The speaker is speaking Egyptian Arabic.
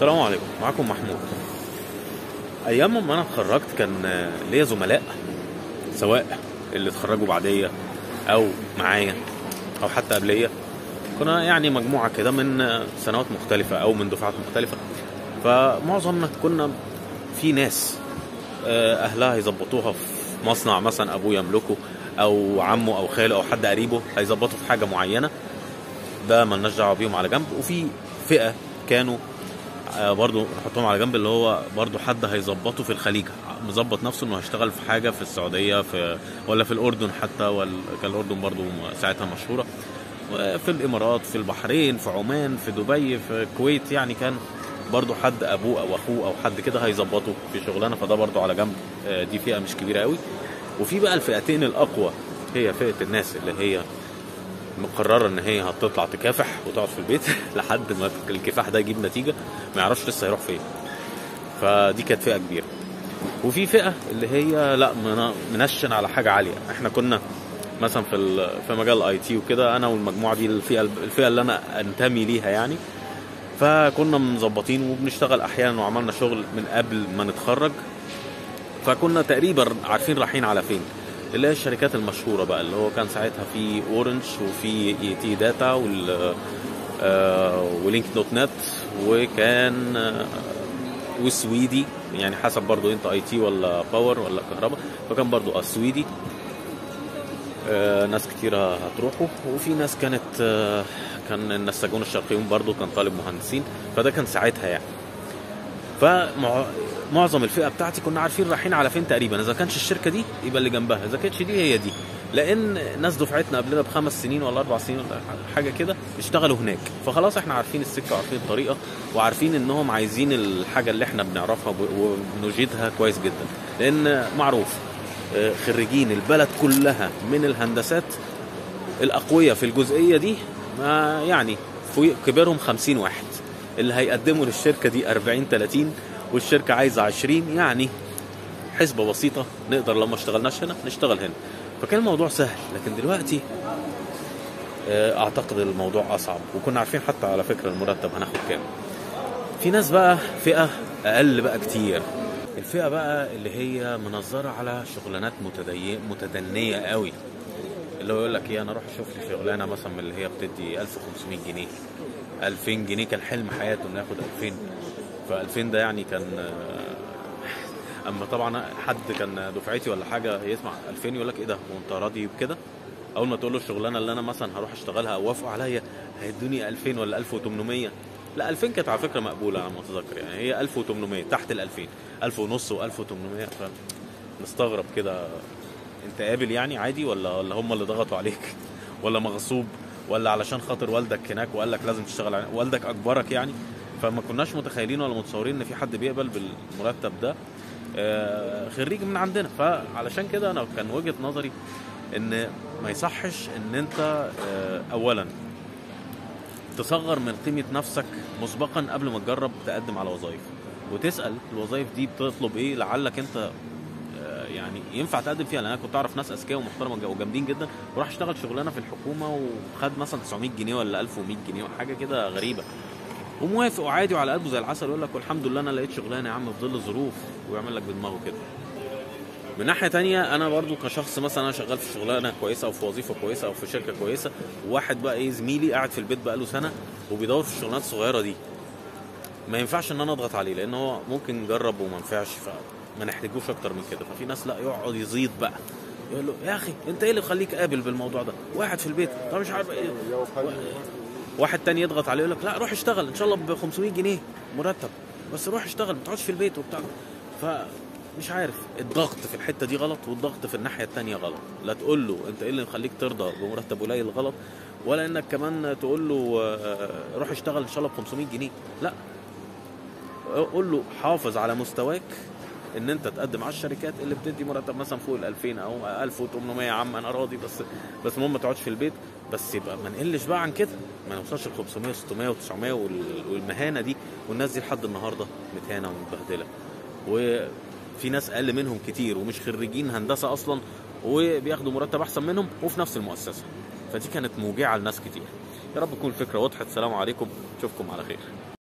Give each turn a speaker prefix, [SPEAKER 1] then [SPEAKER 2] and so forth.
[SPEAKER 1] السلام عليكم معاكم محمود ايام ما انا اتخرجت كان ليا زملاء سواء اللي اتخرجوا بعديا او معايا او حتى قبليا كنا يعني مجموعه كده من سنوات مختلفه او من دفعات مختلفه فمعظمنا كنا في ناس اهلها يظبطوها في مصنع مثلا ابوه يملكه او عمه او خاله او حد قريبه هيظبطوا في حاجه معينه ده ملناش دعوه بيهم على جنب وفي فئه كانوا برضو نحطهم على جنب اللي هو برضو حد هيظبطه في الخليج مظبط نفسه انه هيشتغل في حاجه في السعوديه في ولا في الاردن حتى ولا كان الاردن برضو ساعتها مشهوره في الامارات في البحرين في عمان في دبي في الكويت يعني كان برضو حد ابوه او اخوه او حد كده هيظبطه في شغلانه فده برضو على جنب دي فئه مش كبيره قوي وفي بقى الفئتين الاقوى هي فئه الناس اللي هي مقرره ان هي هتطلع تكافح وتقعد في البيت لحد ما الكفاح ده يجيب نتيجه ما يعرفش لسه هيروح فين فدي كانت فئه كبيره وفي فئه اللي هي لا منشن على حاجه عاليه احنا كنا مثلا في في مجال الاي تي وكده انا والمجموعه دي الفئه الفئه اللي انا انتمي ليها يعني فكنا مظبطين وبنشتغل احيانا وعملنا شغل من قبل ما نتخرج فكنا تقريبا عارفين رايحين على فين اللي هي الشركات المشهوره بقى اللي هو كان ساعتها في اورنج وفي اي تي داتا وال آه ولينك دوت نت وكان آه وسويدي يعني حسب برضو انت اي تي ولا باور ولا كهرباء فكان برضو السويدي آه ناس كتيرة هتروحوا وفي ناس كانت آه كان النساجون الشرقيون برضو كان طالب مهندسين فده كان ساعتها يعني فمعظم الفئه بتاعتي كنا عارفين رايحين على فين تقريبا اذا كانش الشركه دي يبقى اللي جنبها اذا كانتش دي هي دي لان ناس دفعتنا قبلنا بخمس سنين ولا اربع سنين ولا حاجه كده اشتغلوا هناك فخلاص احنا عارفين السكه وعارفين الطريقه وعارفين انهم عايزين الحاجه اللي احنا بنعرفها وبنجيدها كويس جدا لان معروف خريجين البلد كلها من الهندسات الاقوياء في الجزئيه دي ما يعني كبرهم 50 واحد اللي هيقدموا للشركه دي 40 30 والشركه عايزه 20 يعني حسبه بسيطه نقدر لو ما اشتغلناش هنا نشتغل هنا فكان الموضوع سهل لكن دلوقتي اعتقد الموضوع اصعب وكنا عارفين حتى على فكره المرتب هناخد كام في ناس بقى فئه اقل بقى كتير الفئه بقى اللي هي منظره على شغلانات متدي... متدنيه قوي اللي هو يقول لك ايه انا اروح اشوف لي شغلانه مثلا من اللي هي بتدي 1500 جنيه 2000 جنيه كان حلم حياته انه ياخد 2000 ف 2000 ده يعني كان اما طبعا حد كان دفعتي ولا حاجه يسمع 2000 يقول لك ايه ده وانت راضي بكده اول ما تقول له الشغلانه اللي انا مثلا هروح اشتغلها او وافقوا عليا هيدوني 2000 ولا 1800 لا 2000 كانت على فكره مقبوله على ما اتذكر يعني هي 1800 تحت ال 2000 1000 ونص و1800 فنستغرب كده انت قابل يعني عادي ولا ولا هم اللي ضغطوا عليك ولا مغصوب ولا علشان خاطر والدك هناك وقال لك لازم تشتغل على والدك اجبرك يعني فما كناش متخيلين ولا متصورين ان في حد بيقبل بالمرتب ده آه خريج من عندنا فعلشان كده انا كان وجهه نظري ان ما يصحش ان انت آه اولا تصغر من قيمه نفسك مسبقا قبل ما تجرب تقدم على وظائف وتسال الوظائف دي بتطلب ايه لعلك انت يعني ينفع تقدم فيها لان انا كنت اعرف ناس اذكياء ومحترمه وجامدين جدا وراح اشتغل شغلانه في الحكومه وخد مثلا 900 جنيه ولا 1100 جنيه وحاجه كده غريبه وموافق وعادي وعلى قلبه زي العسل يقول لك والحمد لله انا لقيت شغلانه يا عم في ظل الظروف ويعمل لك بدماغه كده من ناحيه تانية انا برضو كشخص مثلا انا شغال في شغلانه كويسه او في وظيفه كويسه او في شركه كويسه وواحد بقى ايه زميلي قاعد في البيت بقى له سنه وبيدور في الشغلانات الصغيره دي ما ينفعش ان انا اضغط عليه لان هو ممكن يجرب وما ينفعش ما نحتاجوش اكتر من كده ففي ناس لا يقعد يزيد بقى يقول له يا اخي انت ايه اللي مخليك قابل بالموضوع ده واحد في البيت طب مش عارف ايه واحد تاني يضغط عليه يقول لك لا روح اشتغل ان شاء الله ب 500 جنيه مرتب بس روح اشتغل ما تقعدش في البيت وبتاع فمش عارف الضغط في الحته دي غلط والضغط في الناحيه التانية غلط لا تقول له انت ايه اللي مخليك ترضى بمرتب قليل غلط ولا انك كمان تقول له روح اشتغل ان شاء الله ب 500 جنيه لا قول له حافظ على مستواك ان انت تقدم على الشركات اللي بتدي مرتب مثلا فوق ال 2000 او 1800 يا عم انا راضي بس بس المهم ما تقعدش في البيت بس يبقى ما نقلش بقى عن كده ما نوصلش ل 500 و600 و900 والمهانه دي والناس دي لحد النهارده متهانه ومتبهدله وفي ناس اقل منهم كتير ومش خريجين هندسه اصلا وبياخدوا مرتب احسن منهم وفي نفس المؤسسه فدي كانت موجعه لناس كتير يا رب تكون الفكره وضحت السلام عليكم اشوفكم على خير